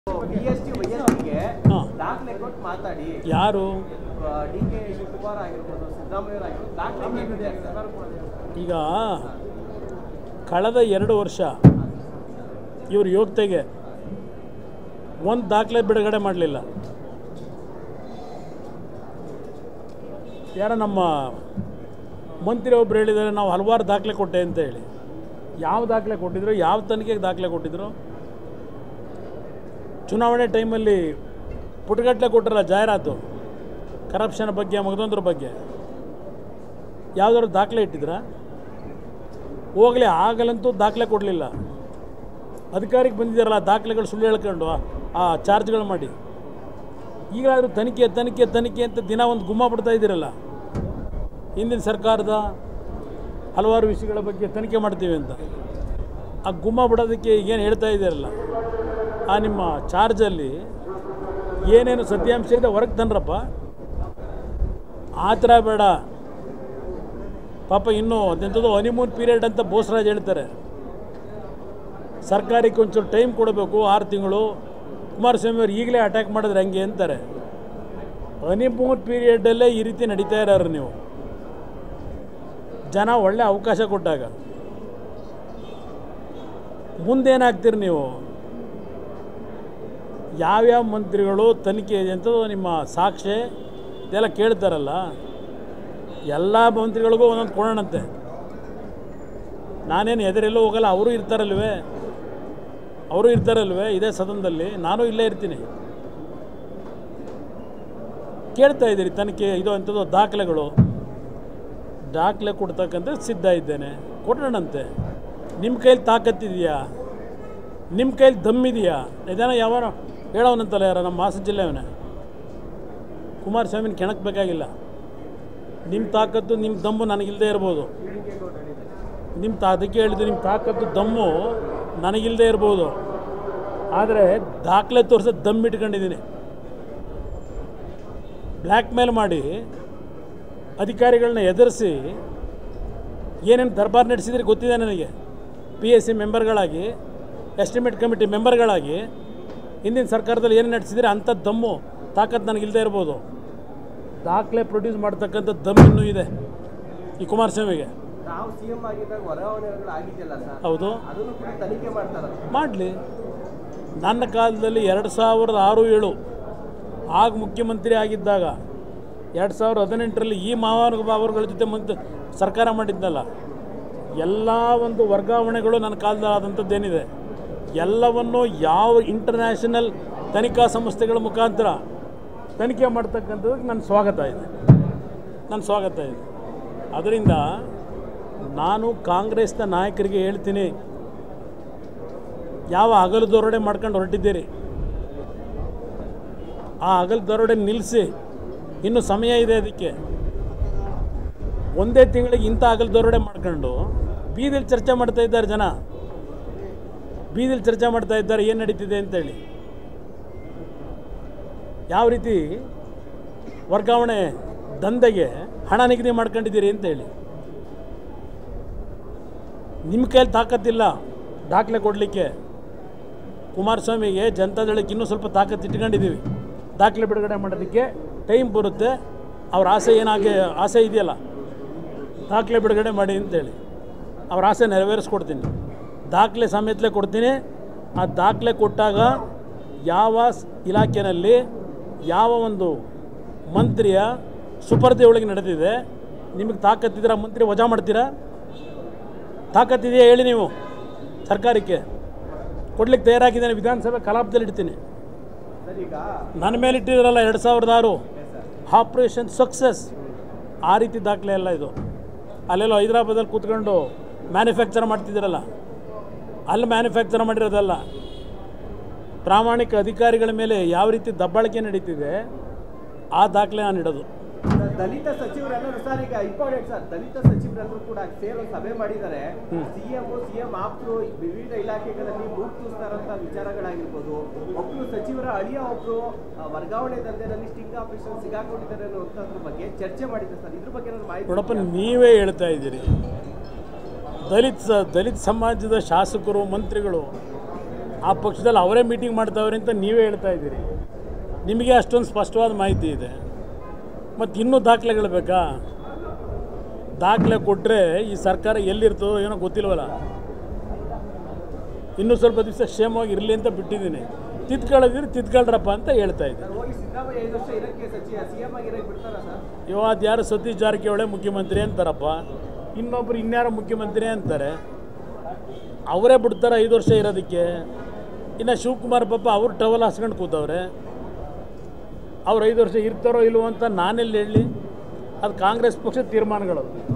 B S T ವೈಎಸ್ಟಿಗೆ ಹಾಂ. ದಾಖಲೆ ಕೊಟ್ಟು ಮಾತಾಡಿ ಯಾರು ಡಿ ಕೆ ಶಿವಕುಮಾರ್ ಆಗಿರ್ಬೋದು ಸಿದ್ದರಾಮಯ್ಯ ಆಗಿರ್ಬೋದು ದಾಖಲೆ ಕೇಳಿದೆ ಸರ್ಕಾರ ಈಗ ಕಳೆದ ಎರಡು ವರ್ಷ ಇವ್ರ ಯೋಗ್ಯತೆಗೆ ಒಂದು ದಾಖಲೆ ಬಿಡುಗಡೆ ಮಾಡಲಿಲ್ಲ ಯಾರ ನಮ್ಮ ಮಂತ್ರಿ ಒಬ್ರು ಹೇಳಿದ್ದಾರೆ ನಾವು ಹಲವಾರು ದಾಖಲೆ ಕೊಟ್ಟೆ ಅಂತ ಹೇಳಿ ಯಾವ ದಾಖಲೆ ಕೊಟ್ಟಿದ್ರು ಯಾವ ತನಿಖೆಗೆ ದಾಖಲೆ ಕೊಟ್ಟಿದ್ರು ಚುನಾವಣೆ ಟೈಮಲ್ಲಿ ಪುಟಗಟ್ಟಲೆ ಕೊಟ್ಟರಲ್ಲ ಜಾಹೀರಾತು ಕರಪ್ಷನ್ ಬಗ್ಗೆ ಮಗದೊಂದ್ರ ಬಗ್ಗೆ ಯಾವುದಾದ್ರು ದಾಖಲೆ ಇಟ್ಟಿದ್ರಾ ಹೋಗಲಿ ಆಗಲಂತೂ ದಾಖಲೆ ಕೊಡಲಿಲ್ಲ ಅಧಿಕಾರಿಗೆ ಬಂದಿದ್ದಾರಲ್ಲ ಆ ದಾಖಲೆಗಳು ಸುಳ್ಳು ಹೇಳ್ಕೊಂಡು ಆ- ಆ ಚಾರ್ಜ್ಗಳು ಮಾಡಿ ಈಗಾದರೂ ತನಿಖೆ ತನಿಖೆ ತನಿಖೆ ಅಂತ ದಿನ ಒಂದು ಗುಮ್ಮ ಬಿಡ್ತಾ ಇದ್ದೀರಲ್ಲ ಹಿಂದಿನ ಸರ್ಕಾರದ ಹಲವಾರು ವಿಷಯಗಳ ಬಗ್ಗೆ ತನಿಖೆ ಮಾಡ್ತೀವಿ ಅಂತ ಆ ಗುಮ್ಮ ಬಿಡೋದಕ್ಕೆ ಏನು ಹೇಳ್ತಾ ಇದ್ದೀರಲ್ಲ ಆ ನಿಮ್ಮ ಚಾರ್ಜಲ್ಲಿ ಏನೇನು ಸತ್ಯಾಂಶ ಇದೆ ಹೊರಗೆ ತನ್ರಪ್ಪ ಆ ಥರ ಬೇಡ ಪಾಪ ಇನ್ನೂ ಅದೆಂಥದ್ದು ಹನಿಮೂನ್ ಪೀರಿಯಡ್ ಅಂತ ಬೋಸರಾಜ್ ಹೇಳ್ತಾರೆ ಸರ್ಕಾರಕ್ಕೆ ಒಂಚೂರು ಟೈಮ್ ಕೊಡಬೇಕು ಆರು ತಿಂಗಳು ಕುಮಾರಸ್ವಾಮಿ ಅವ್ರು ಈಗಲೇ ಅಟ್ಯಾಕ್ ಮಾಡಿದ್ರೆ ಹಂಗೆ ಅಂತಾರೆ ಹನಿಮೂನ್ ಪೀರಿಯಡಲ್ಲೇ ಈ ರೀತಿ ನಡೀತಾ ಇರೋರು ನೀವು ಜನ ಒಳ್ಳೆ ಅವಕಾಶ ಕೊಟ್ಟಾಗ ಮುಂದೇನಾಗ್ತೀರಿ ನೀವು ಯಾವ್ಯಾವ ಮಂತ್ರಿಗಳು ತನಿಖೆ ಎಂಥದ್ದು ನಿಮ್ಮ ಸಾಕ್ಷಿ ಇದೆಲ್ಲ ಕೇಳ್ತಾರಲ್ಲ ಎಲ್ಲ ಮಂತ್ರಿಗಳಿಗೂ ಒಂದೊಂದು ಕೊಡೋಣಂತೆ ನಾನೇನು ಎದುರೆಲ್ಲೂ ಹೋಗಲ್ಲ ಅವರು ಇರ್ತಾರಲ್ವೇ ಅವರು ಇರ್ತಾರಲ್ವೇ ಇದೇ ಸದನದಲ್ಲಿ ನಾನು ಇಲ್ಲೇ ಇರ್ತೀನಿ ಕೇಳ್ತಾ ಇದ್ದೀರಿ ತನಿಖೆ ಇದು ಅಂಥದ್ದು ದಾಖಲೆಗಳು ದಾಖಲೆ ಕೊಡ್ತಕ್ಕಂಥ ಸಿದ್ಧ ಇದ್ದೇನೆ ಕೊಡೋಣಂತೆ ನಿಮ್ಮ ಕೈಲಿ ತಾಕತ್ತಿದೆಯಾ ನಿಮ್ಮ ಕೈಲಿ ದಮ್ಮಿದೆಯಾ ಇದೇನೋ ಯಾವನೋ ಹೇಳೋನಂತಲ್ಲ ಯಾರ ನಮ್ಮ ಹಾಸನ ಜಿಲ್ಲೆಯವನೇ ಕುಮಾರಸ್ವಾಮಿನ ಕೆಣಕ್ ಬೇಕಾಗಿಲ್ಲ ನಿಮ್ಮ ತಾಕತ್ತು ನಿಮ್ಮ ದಮ್ಮು ನನಗಿಲ್ಲದೆ ಇರ್ಬೋದು ನಿಮ್ಮ ತಾ ಅದಕ್ಕೆ ಹೇಳಿದ್ದು ನಿಮ್ಮ ತಾಕತ್ತು ದಮ್ಮು ನನಗಿಲ್ಲದೆ ಇರ್ಬೋದು ಆದರೆ ದಾಖಲೆ ತೋರಿಸೋ ದಮ್ ಇಟ್ಕೊಂಡಿದ್ದೀನಿ ಬ್ಲ್ಯಾಕ್ ಮೇಲ್ ಮಾಡಿ ಅಧಿಕಾರಿಗಳನ್ನ ಎದುರಿಸಿ ಏನೇನು ದರ್ಬಾರ್ ನಡೆಸಿದ್ರೆ ಗೊತ್ತಿದೆ ನನಗೆ ಪಿ ಎಸ್ ಸಿ ಮೆಂಬರ್ಗಳಾಗಿ ಎಸ್ಟಿಮೇಟ್ ಕಮಿಟಿ ಮೆಂಬರ್ಗಳಾಗಿ ಹಿಂದಿನ ಸರ್ಕಾರದಲ್ಲಿ ಏನು ನಡೆಸಿದ್ರೆ ಅಂಥ ದಮ್ಮು ತಾಕತ್ತು ನನಗಿಲ್ಲದೆ ಇರ್ಬೋದು ದಾಖಲೆ ಪ್ರೊಡ್ಯೂಸ್ ಮಾಡ್ತಕ್ಕಂಥ ದಮ್ ಇನ್ನೂ ಇದೆ ಈ ಕುಮಾರಸ್ವಾಮಿಗೆ ನಾವು ಸಿ ಎಂ ಆಗಿದ್ದಾಗ ವರ್ಗಾವಣೆಗಳು ಆಗಿದೆಯಲ್ಲ ಸರ್ ಹೌದು ಅದನ್ನು ಕೂಡ ತನಿಖೆ ಮಾಡ್ತಾರೆ ಮಾಡಲಿ ನನ್ನ ಕಾಲದಲ್ಲಿ ಎರಡು ಸಾವಿರದ ಆರು ಏಳು ಆಗ ಮುಖ್ಯಮಂತ್ರಿ ಆಗಿದ್ದಾಗ ಎರಡು ಸಾವಿರದ ಹದಿನೆಂಟರಲ್ಲಿ ಈ ಮಹಾನುಭಾವರುಗಳ ಜೊತೆ ಮಂತ್ ಸರ್ಕಾರ ಮಾಡಿದ್ನಲ್ಲ ಎಲ್ಲ ಒಂದು ವರ್ಗಾವಣೆಗಳು ನನ್ನ ಕಾಲದಲ್ಲಿ ಆದಂಥದ್ದೇನಿದೆ ಎಲ್ಲವನ್ನು ಯಾವ ಇಂಟರ್ನ್ಯಾಷನಲ್ ತನಿಖಾ ಸಂಸ್ಥೆಗಳ ಮುಖಾಂತರ ತನಿಖೆ ಮಾಡ್ತಕ್ಕಂಥದ್ದಕ್ಕೆ ನನ್ನ ಸ್ವಾಗತ ಇದೆ ನನ್ನ ಸ್ವಾಗತ ಇದೆ ಅದರಿಂದ ನಾನು ಕಾಂಗ್ರೆಸ್ನ ನಾಯಕರಿಗೆ ಹೇಳ್ತೀನಿ ಯಾವ ಹಗಲು ದರೋಡೆ ಮಾಡ್ಕೊಂಡು ಹೊರಟಿದ್ದೀರಿ ಆ ಹಗಲು ದರೋಡೆ ನಿಲ್ಲಿಸಿ ಇನ್ನು ಸಮಯ ಇದೆ ಅದಕ್ಕೆ ಒಂದೇ ತಿಂಗಳಿಗೆ ಇಂಥ ಹಗಲು ದರೋಡೆ ಮಾಡ್ಕೊಂಡು ಬೀದಿಲಿ ಚರ್ಚೆ ಮಾಡ್ತಾ ಇದ್ದಾರೆ ಜನ ಬೀದಿಲಿ ಚರ್ಚೆ ಮಾಡ್ತಾ ಇದ್ದಾರೆ ಏನು ನಡೀತಿದೆ ಅಂತೇಳಿ ಯಾವ ರೀತಿ ವರ್ಗಾವಣೆ ದಂಧೆಗೆ ಹಣ ನಿಗದಿ ಮಾಡ್ಕೊಂಡಿದ್ದೀರಿ ಅಂತೇಳಿ ನಿಮ್ಮ ಕೈಯಲ್ಲಿ ತಾಕತ್ತಿಲ್ಲ ದಾಖಲೆ ಕೊಡಲಿಕ್ಕೆ ಕುಮಾರಸ್ವಾಮಿಗೆ ಜನತಾದಳಕ್ಕೆ ಇನ್ನೂ ಸ್ವಲ್ಪ ತಾಕತ್ತು ಇಟ್ಕೊಂಡಿದ್ದೀವಿ ದಾಖಲೆ ಬಿಡುಗಡೆ ಮಾಡೋದಕ್ಕೆ ಟೈಮ್ ಬರುತ್ತೆ ಅವ್ರ ಆಸೆ ಏನಾಗಿ ಆಸೆ ಇದೆಯಲ್ಲ ದಾಖಲೆ ಬಿಡುಗಡೆ ಮಾಡಿ ಅಂತೇಳಿ ಅವ್ರ ಆಸೆ ನೆರವೇರಿಸ್ಕೊಡ್ತೀನಿ ದಾಖಲೆ ಸಮೇತಲೇ ಕೊಡ್ತೀನಿ ಆ ದಾಖಲೆ ಕೊಟ್ಟಾಗ ಯಾವ ಸ್- ಇಲಾಖೆಯಲ್ಲಿ ಯಾವ ಒಂದು ಮಂತ್ರಿಯ ಸುಪರ್ದೆ ಒಳಗೆ ನಡೆದಿದೆ ನಿಮಗೆ ತಾಕತ್ತಿದ್ರೆ ಆ ಮಂತ್ರಿ ವಜಾ ಮಾಡ್ತೀರಾ ತಾಕತ್ತಿದೆಯಾ ಹೇಳಿ ನೀವು ಸರ್ಕಾರಕ್ಕೆ ಕೊಡ್ಲಿಕ್ಕೆ ತಯಾರಾಗಿದ್ದೇನೆ ವಿಧಾನಸಭೆ ಕಲಾಪದಲ್ಲಿ ಇಡ್ತೀನಿ ಸರ್ ಈಗ ನನ್ನ ಮೇಲೆ ಇಟ್ಟಿದ್ರಲ್ಲ ಎರಡು ಸಾವಿರದ ಆರು ಆಪ್ರೇಷನ್ ಸಕ್ಸಸ್ ಆ ರೀತಿ ದಾಖಲೆ ಅಲ್ಲ ಇದು ಅಲ್ಲೆಲ್ಲೋ ಹೈದರಾಬಾದಲ್ಲಿ ಕೂತ್ಕೊಂಡು ಮ್ಯಾನುಫ್ಯಾಕ್ಚರ್ ಮಾಡ್ತಿದ್ದೀರಲ್ಲ ಅಲ್ಲಿ ಮ್ಯಾನುಫ್ಯಾಕ್ಚರ್ ಮಾಡಿರೋದಲ್ಲ ಪ್ರಾಮಾಣಿಕ ಅಧಿಕಾರಿಗಳ ಮೇಲೆ ಯಾವ ರೀತಿ ದಬ್ಬಾಳಿಕೆ ನಡೀತಿದೆ ಆ ದಾಖಲೆ ನಾನು ಇಡೋದು ದ- ದಲಿತ ಸಚಿವರೆಲ್ಲರೂ ಸರ್ ಈಗ ಇಂಪಾರ್ಟೆಂಟ್ ಸರ್ ದಲಿತ ಸಚಿವರೆಲ್ಲರೂ ಕೂಡ ಸೇರಿ ಒಂದು ಸಭೆ ಮಾಡಿದ್ದಾರೆ ಸಿಎಂ ಸಿಎಂ ಆಪ್ತರು ವಿವಿಧ ಇಲಾಖೆಗಳಲ್ಲಿ ಮೂಗ್ ತೂಸ್ತಾರಂತ ವಿಚಾರಗಳಾಗಿರ್ಬೋದು ಒಬ್ರು ಸಚಿವರ ಅಳಿಯ ಒಬ್ರು ಆ, ವರ್ಗಾವಣೆ ದಂಧೆನಲ್ಲಿ ಸ್ಟಿಂಗ್ ಆಪರೇಷನ್ ಸಿಗಾಕೊಂಡಿದ್ದಾರೆ ಅನ್ನುವಂಥದ್ರ ಬಗ್ಗೆ ಚರ್ಚೆ ಮಾಡಿದ್ದಾರೆ ಸರ್ ಇದ್ರ ಬಗ್ಗೆ ಏನಾದ್ರು ಮಾಹಿತಿ ನೋಡಪ್ಪ ನೀವೇ ಹೇಳ್ತಾ ಇದ್ದೀರಿ ದಲಿತ ಸ- ದಲಿತ ಸಮಾಜದ ಶಾಸಕರು ಮಂತ್ರಿಗಳು ಆ ಪಕ್ಷದಲ್ಲಿ ಅವರೇ ಮೀಟಿಂಗ್ ಮಾಡ್ತಾವ್ರೆ ಅಂತ ನೀವೇ ಹೇಳ್ತಾ ಇದ್ದೀರಿ ನಿಮಗೆ ಅಷ್ಟೊಂದು ಸ್ಪಷ್ಟವಾದ ಮಾಹಿತಿ ಇದೆ ಮತ್ತು ಇನ್ನೂ ದಾಖಲೆಗಳು ಬೇಕಾ ದಾಖಲೆ ಕೊಟ್ಟರೆ ಈ ಸರ್ಕಾರ ಎಲ್ಲಿರ್ತದೋ ಏನೋ ಗೊತ್ತಿಲ್ವಲ್ಲ ಇನ್ನೂ ಸ್ವಲ್ಪ ದಿವಸ ಕ್ಷೇಮವಾಗಿ ಇರಲಿ ಅಂತ ಬಿಟ್ಟಿದ್ದೀನಿ ತಿದ್ಕೊಳ್ಳೋದಿದ್ರೆ ತಿದ್ಕೊಳ್ರಪ್ಪ ಅಂತ ಹೇಳ್ತಾ ಇದ್ದೀನಿ ಸರ್ ಹೋಗಿ ಸಿದ್ದರಾಮಯ್ಯ ಐದು ವರ್ಷ ಇರಕ್ಕೆ ಸಚಿವ ಸಿಎಂ ಆಗಿರಕ್ಕೆ ಬಿಡ್ತಾರ ಸರ್ ಇವತ್ತು ಯಾರು ಸತೀಶ್ ಜಾರಕಿಹೊಳಿ ಮುಖ್ಯಮಂತ್ರಿ ಅಂತಾರಪ್ಪ ಇನ್ನೊಬ್ರು ಇನ್ಯಾರು ಮುಖ್ಯಮಂತ್ರಿ ಅಂತಾರೆ ಅವರೇ ಬಿಡ್ತಾರೆ ಐದು ವರ್ಷ ಇರೋದಕ್ಕೆ ಇನ್ನು ಶಿವಕುಮಾರ್ ಪಾಪ ಅವ್ರು ಟವಲ್ ಹಾಸ್ಕೊಂಡು ಕೂತವ್ರೆ ಅವ್ರು ಐದು ವರ್ಷ ಇರ್ತಾರೋ ಇಲ್ವೋ ಅಂತ ನಾನೆಲ್ಲಿ ಹೇಳಲಿ ಅದು ಕಾಂಗ್ರೆಸ್ ಪಕ್ಷದ ತೀರ್ಮಾನಗಳು